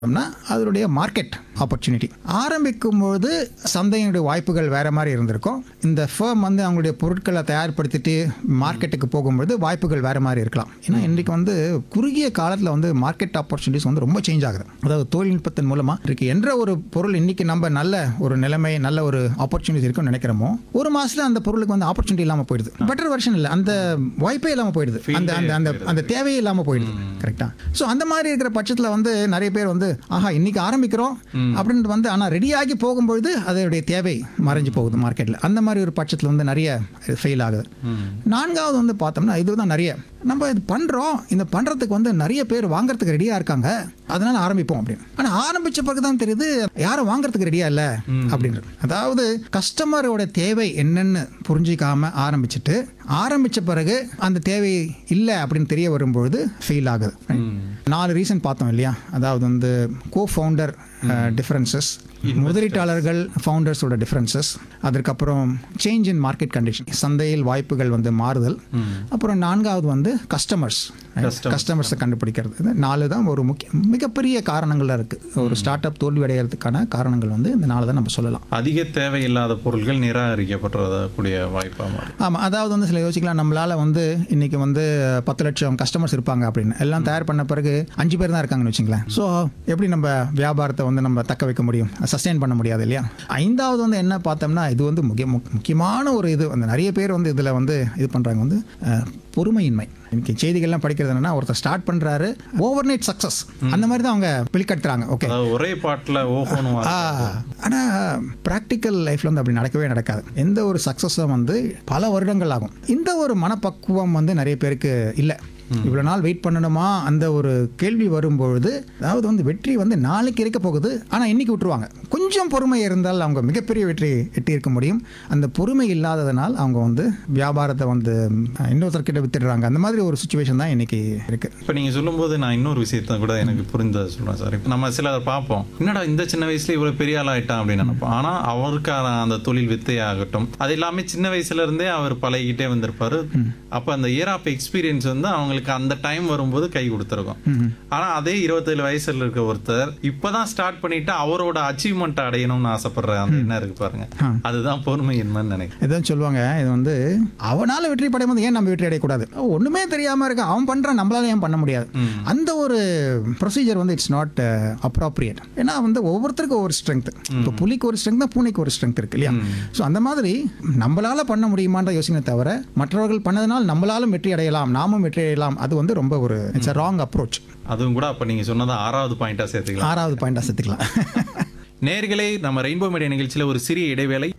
னா அதனுடைய market opportunity ஆரம்பிக்கும் பொழுது சந்தையினுடைய வாய்ப்புகள் வேற மாதிரி இருந்திருக்கும் இந்த ஃபேம் வந்து அவங்களுடைய பொருட்களை தயார்படுத்திட்டு மார்க்கெட்டுக்கு போகும்பொழுது வாய்ப்புகள் வேற மாதிரி இருக்கலாம் ஏன்னா இன்றைக்கு வந்து குறுகிய காலத்தில் வந்து மார்க்கெட் ஆப்பர்ச்சுனிட்டிஸ் வந்து ரொம்ப சேஞ்ச் ஆகுது அதாவது தொழில்நுட்பத்தின் மூலமாக இருக்கு என்ற ஒரு பொருள் இன்னைக்கு நம்ம நல்ல ஒரு நிலைமை நல்ல ஒரு ஆப்பர்ச்சுனிட்டி இருக்குன்னு நினைக்கிறோமோ ஒரு மாசத்துல அந்த பொருளுக்கு வந்து ஆப்பர்ச்சுனிட்டி இல்லாமல் போயிடுது பெட்டர் வெர்ஷன் இல்லை அந்த வாய்ப்பே இல்லாமல் போயிடுது அந்த அந்த அந்த அந்த தேவையே இல்லாமல் போயிடுது கரெக்டா ஸோ அந்த மாதிரி இருக்கிற பட்சத்தில் வந்து நிறைய பேர் வந்து ஆஹா இன்னைக்கு ஆரம்பிக்கிறோம் அப்படின்ட்டு வந்து ஆனால் ரெடியாகி போகும்பொழுது அதனுடைய தேவை மறைஞ்சு போகுது மார்க்கெட்டில் அந்த மாதிரி ஒரு பட்சத்தில் வந்து நிறைய ஃபெயில் ஆகுது நான்காவது வந்து பார்த்தோம்னா இதுதான் நிறைய நம்ம இது பண்ணுறோம் இந்த பண்ணுறதுக்கு வந்து நிறைய பேர் வாங்குறதுக்கு ரெடியாக இருக்காங்க அதனால ஆரம்பிப்போம் அப்படின்னு ஆனால் ஆரம்பிச்ச பிறகு தான் தெரியுது யாரும் வாங்குறதுக்கு ரெடியாக இல்லை அப்படின்றது அதாவது கஸ்டமரோட தேவை என்னன்னு புரிஞ்சிக்காம ஆரம்பிச்சுட்டு ஆரம்பிச்ச பிறகு அந்த தேவை இல்லை அப்படின்னு தெரிய வரும்பொழுது ஃபெயில் ஆகுது நாலு ரீசன் பார்த்தோம் இல்லையா அதாவது வந்து கோ ஃபவுண்டர் டிஃப்ரென்சஸ் முதலீட்டாளர்கள் ஃபவுண்டர்ஸோட டிஃப்ரென்சஸ் அதற்கப்புறம் சேஞ்ச் இன் மார்க்கெட் கண்டிஷன் சந்தையில் வாய்ப்புகள் வந்து மாறுதல் அப்புறம் நான்காவது வந்து கஸ்டமர்ஸ் கஸ்டமர்ஸை கண்டுபிடிக்கிறது இது நாலு தான் ஒரு முக்கிய மிகப்பெரிய காரணங்களாக இருக்குது ஒரு ஸ்டார்ட் அப் தோல்வி அடைகிறதுக்கான காரணங்கள் வந்து இந்த நாலு தான் நம்ம சொல்லலாம் அதிக தேவையில்லாத பொருட்கள் நிராகரிக்கப்படக்கூடிய வாய்ப்பா மாறும் ஆமாம் அதாவது வந்து சில யோசிக்கலாம் நம்மளால் வந்து இன்னைக்கு வந்து பத்து லட்சம் கஸ்டமர்ஸ் இருப்பாங்க அப்படின்னு எல்லாம் தயார் பண்ண பிறகு அஞ்சு பேர் தான் இருக்காங்கன்னு வச்சுங்களேன் ஸோ எப்படி நம்ம வியாபாரத்தை வந்து நம்ம தக்க வைக்க முடியும் சஸ்டெயின் பண்ண முடியாது இல்லையா ஐந்தாவது வந்து என்ன பார்த்தோம்னா இது வந்து முக்கிய முக்- முக்கியமான ஒரு இது அந்த நிறைய பேர் வந்து இதில் வந்து இது பண்ணுறாங்க வந்து அஹ், பொறுமையின்மை இன்னைக்கு செய்திகள்லாம் படிக்கிறது என்னன்னா ஒருத்தர் ஸ்டார்ட் பண்ணுறாரு ஓவர் நைட் சக்ஸஸ் அந்த மாதிரி தான் அவங்க வெளிக்கட்டுறாங்க ஓகே அதாவது ஒரே பாட்டுல ஓஹோன்னு வா- ஆனால் ப்ராக்டிக்கல் லைஃப்ல வந்து அப்படி நடக்கவே நடக்காது எந்த ஒரு சக்ஸஸும் வந்து பல வருடங்கள் ஆகும் இந்த ஒரு மனப்பக்குவம் வந்து நிறைய பேருக்கு இல்லை இவ்வளோ நாள் வெயிட் பண்ணணுமா அந்த ஒரு கேள்வி வரும்பொழுது அதாவது வந்து வெற்றி வந்து நாளைக்கு இருக்க போகுது ஆனால் இன்னைக்கு விட்டுருவாங்க கொஞ்சம் பொறுமை இருந்தால் அவங்க மிகப்பெரிய வெற்றி எட்டி இருக்க முடியும் அந்த பொறுமை இல்லாததனால் அவங்க வந்து வியாபாரத்தை வந்து அஹ், இன்னொருத்தர்கிட்ட வித்துடுறாங்க அந்த மாதிரி ஒரு சுச்சுவேஷன் தான் இன்னைக்கு இருக்கு இப்ப நீங்க சொல்லும்போது நான் இன்னொரு விஷயத்த கூட எனக்கு புரிந்ததை சொல்றேன் சார் இப்ப நம்ம சிலர் பார்ப்போம் என்னடா இந்த சின்ன வயசுல இவ்வளவு பெரிய ஆள் ஆயிட்டான் அப்படின்னு நினைப்போம் ஆனா அவருக்கான அந்த தொழில் வித்தையாகட்டும் அது எல்லாமே சின்ன வயசுல இருந்தே அவர் பழகிட்டே வந்திருப்பாரு அப்ப அந்த இயர் ஆஃப் எக்ஸ்பீரியன்ஸ் வந்து அவங்களுக்கு அந்த டைம் வரும்போது கை கொடுத்துருக்கும் ஆனா அதே இருபத்தேழு வயசுல இருக்க ஒருத்தர் இப்பதான் ஸ்டார்ட் பண்ணிட்டு அவரோட அச்சீவ்மெண்ட் அடையணும்னு ஆசைப்படுற அந்த என்ன இருக்கு பாருங்க அதுதான் பொறுமையின்மைன்னு நினைக்கிறேன் இதான் சொல்லுவாங்க இது வந்து அவனால வெற்றி படையும் போது ஏன் நம்ம வெற்றி அடையக்கூடாது ஒண்ணுமே தெரியாம இருக்க அவன் பண்றான் நம்மளால ஏன் பண்ண முடியாது அந்த ஒரு ப்ரொசீஜர் வந்து இட்ஸ் நாட் அப்ராப்ரியேட் ஏன்னா வந்து ஒவ்வொருத்தருக்கும் ஒரு ஸ்ட்ரென்த் இப்போ புலிக்கு ஒரு ஸ்ட்ரென்த் தான் பூனைக்கு ஒரு ஸ்ட்ரென்த் இருக்கு இல்லையா ஸோ அந்த மாதிரி நம்மளால பண்ண முடியுமான்ற யோசனை தவிர மற்றவர்கள் பண்ணதுனால் நம்மளாலும் வெற்றி அடையலாம் நாமும் வெற்றி அடையலாம் அது வந்து ரொம்ப ஒரு இட்ஸ் ராங் அப்ரோச் அதுவும் கூட அப்ப நீங்க சொன்னதை ஆறாவது பாயிண்டா சேர்த்துக்கலாம் ஆறாவது பாயிண்டா சேர்த்துக்கலாம் நேர்களே நம்ம ரெயின்போ மீடியா நிகழ்ச்சியில் ஒரு சிறிய இடைவேளை